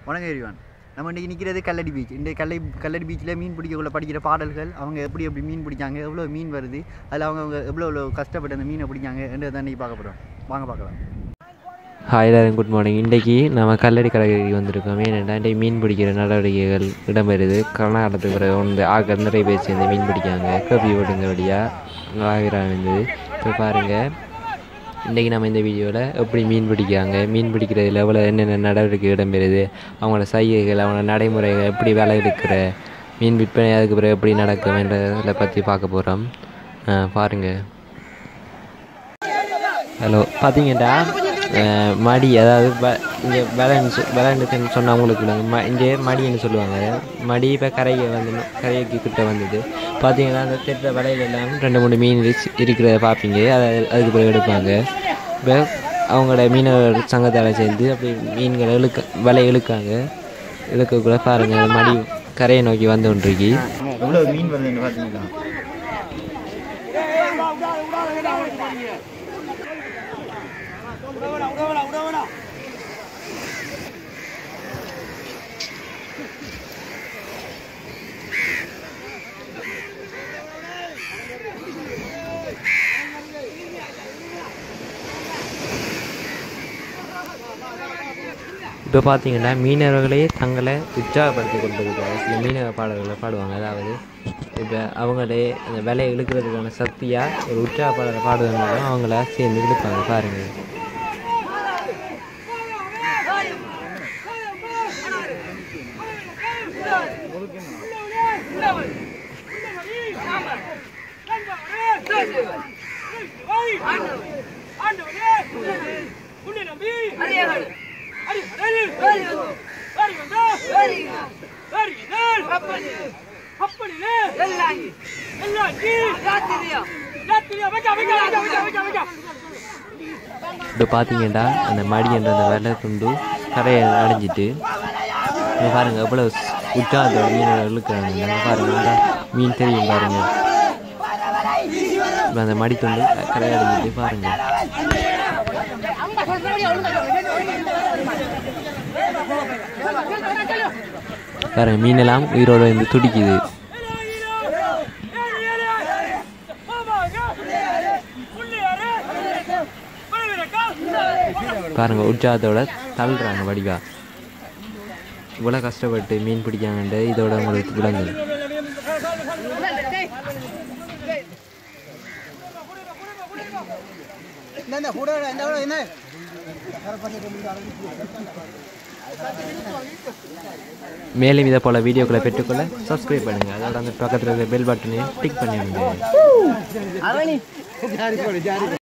வணக்கம் எரிவான் நம்ம இன்றைக்கி நிற்கிறது கல்லடி பீச் இந்த கல்லை கல்லடி பீச்சில் மீன் பிடிக்கக்குள்ள படிக்கிற பாடல்கள் அவங்க எப்படி எப்படி மீன் பிடிச்சாங்க எவ்வளோ மீன் வருது அதில் அவங்க அவங்க எவ்வளோ எவ்வளோ கஷ்டப்பட்டு அந்த மீனை பிடிச்சாங்க என்று தான் இன்றைக்கி பார்க்க போகிறோம் வாங்க பார்க்கலாம் ஹாய் எல்லாரும் குட் மார்னிங் இன்றைக்கி நம்ம கல்லடி கடற்கரைக்கு வந்திருக்கோம் ஏனென்றால் இன்றைக்கி மீன் பிடிக்கிற நடவடிக்கைகள் இடம்பெறுது கர்நாடகத்துக்கு பிறகு வந்து ஆக நிறைய பேர் சேர்ந்து மீன் பிடிக்காங்க கபி ஓடுங்க வழியாக ஆகிறாங்க இருந்தது இப்போ பாருங்கள் இன்றைக்கி நம்ம இந்த வீடியோவில் எப்படி மீன் பிடிக்கிறாங்க மீன் பிடிக்கிறதுல எவ்வளோ என்னென்ன நடவடிக்கை இடம்பெறுது அவங்களோட சைகைகள் அவங்களோட நடைமுறைகள் எப்படி வேலை எடுக்கிற மீன் விற்பனை அதுக்கு பிறகு எப்படி நடக்கும் என்றதை பற்றி பார்க்க போகிறோம் பாருங்கள் ஹலோ பார்த்தீங்கடா மடி அதாவது இங்கே பேலன்ஸ் பேலன்ஸ்னு சொன்னவங்களுக்கு ம இங்கே மடின்னு சொல்லுவாங்க மடி இப்போ கரையை வந்து கரைக்கு கிட்ட வந்தது பார்த்தீங்கன்னா அந்த திட்ட வலையில எல்லாம் ரெண்டு மூணு மீன் இருக்கு- இருக்கிறத பார்ப்பீங்க அதை அதுக்கு பிறகு எடுப்பாங்க இப்போ அவங்களோட மீனவர் சங்கத்தால் சேர்ந்து அப்படி மீன்களை இழுக்க வலை இழுக்காங்க இழுக்கக்குள்ள பாருங்கள் அந்த மடி கரையை நோக்கி வந்து கொண்டிருக்கு எவ்வளோ மீன் வருதுன்னு பார்த்தீங்களா இப்போ பார்த்தீங்கன்னா மீனவர்களே தங்களை உற்சாகப்படுத்தி கொண்டிருக்காங்க சில மீனவ பாடல்களை பாடுவாங்க அதாவது இப்போ அவங்களே அந்த விலையை இழுக்கிறதுக்கான சக்தியாக ஒரு உற்சாக பாடலை பாடுவதன் மூலம் அவங்கள சேர்ந்து இழுப்பாங்க பாருங்கள் இப்போ பார்த்தீங்கன்னா அந்த மடி என்ற அந்த வெள்ளை துண்டு கரையை அடைஞ்சிட்டு இங்க பாருங்க எவ்வளோ உற்சாகத்தோட மீனை இழுக்கிறாங்க அங்க பாருங்க அங்க மீன் தெரியும் பாருங்க இப்ப அந்த மடி துண்டு கரையை அடைஞ்சிட்டு பாருங்க பாருங்க மீனெல்லாம் உயிரோட இருந்து துடிக்குது பாருங்க உற்சாகத்தோட தள்ளுறாங்க வடிவா இவ்வளோ கஷ்டப்பட்டு மீன் பிடிக்காங்கன்ட்டு இதோட உங்களுக்கு விளங்குது மேலும் இதை போல் வீடியோக்களை பெற்றுக்கொள்ள சப்ஸ்கிரைப் பண்ணுங்கள் அதோட அந்த பக்கத்தில் இருக்கிற பெல் பட்டனையும் டிக் பண்ணிடுங்க